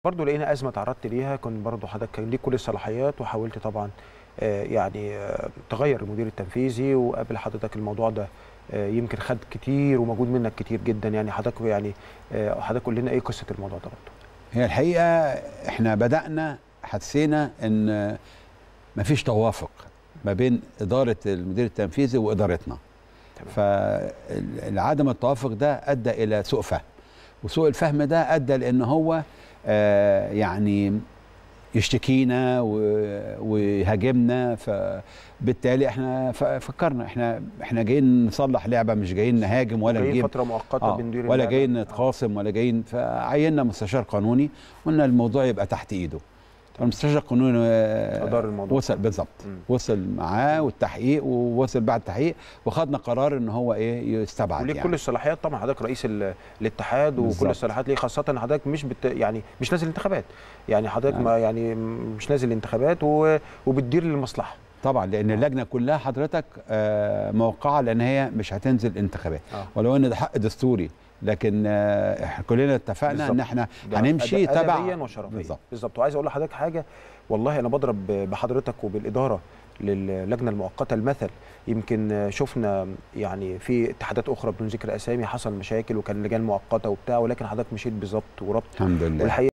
برضو لقينا ازمه تعرضت ليها كان برضو حضرتك كان ليك كل الصلاحيات وحاولت طبعا آه، يعني آه، تغير المدير التنفيذي وقبل حضرتك الموضوع ده آه، يمكن خد كتير ومجهود منك كتير جدا يعني حضرتك يعني آه، حضرتك قول لنا ايه قصه الموضوع ده برضو هي الحقيقه احنا بدانا حسينا ان مفيش توافق ما بين اداره المدير التنفيذي وادارتنا تمام. فعدم التوافق ده ادى الى سوء فهم وسوء الفهم ده ادى لان هو آه، يعني يشتكينا و- ويهاجمنا فبالتالي احنا ف- فكرنا احنا احنا جايين نصلح لعبه مش جايين نهاجم ولا جايين نجيب فتره مؤقته آه بندير ولا اللعبة. جايين آه. نتخاصم ولا جايين فعيننا مستشار قانوني قلنا الموضوع يبقى تحت ايده المستشار القانوني آه، أدار الموضوع. وصل بالظبط مم. وصل معاه والتحقيق ووصل بعد التحقيق وخدنا قرار ان هو ايه يستبعد وليك يعني كل الصلاحيات طبعا حضرتك رئيس ال- الاتحاد وكل بالظبط. الصلاحيات ليه خاصه حضرتك مش بت يعني مش نازل انتخابات يعني حضرتك نعم. ما يعني مش نازل انتخابات و- وبتدير للمصلحه طبعا لان اللجنه كلها حضرتك آه، موقعه لان هي مش هتنزل انتخابات آه. ولو ان ده حق دستوري لكن آه، احنا كلنا اتفقنا بالظبط. ان احنا ده هنمشي أد- تبع ادبيا وشرفيا بالظبط بالظبط وعايز اقول لحضرتك حاجه والله انا بضرب بحضرتك وبالاداره للجنه المؤقته المثل يمكن شفنا يعني في اتحادات اخرى بدون ذكر اسامي حصل مشاكل وكان لجان مؤقته وبتاع ولكن حضرتك مشيت بالظبط وربط الحمد لله والحقيقه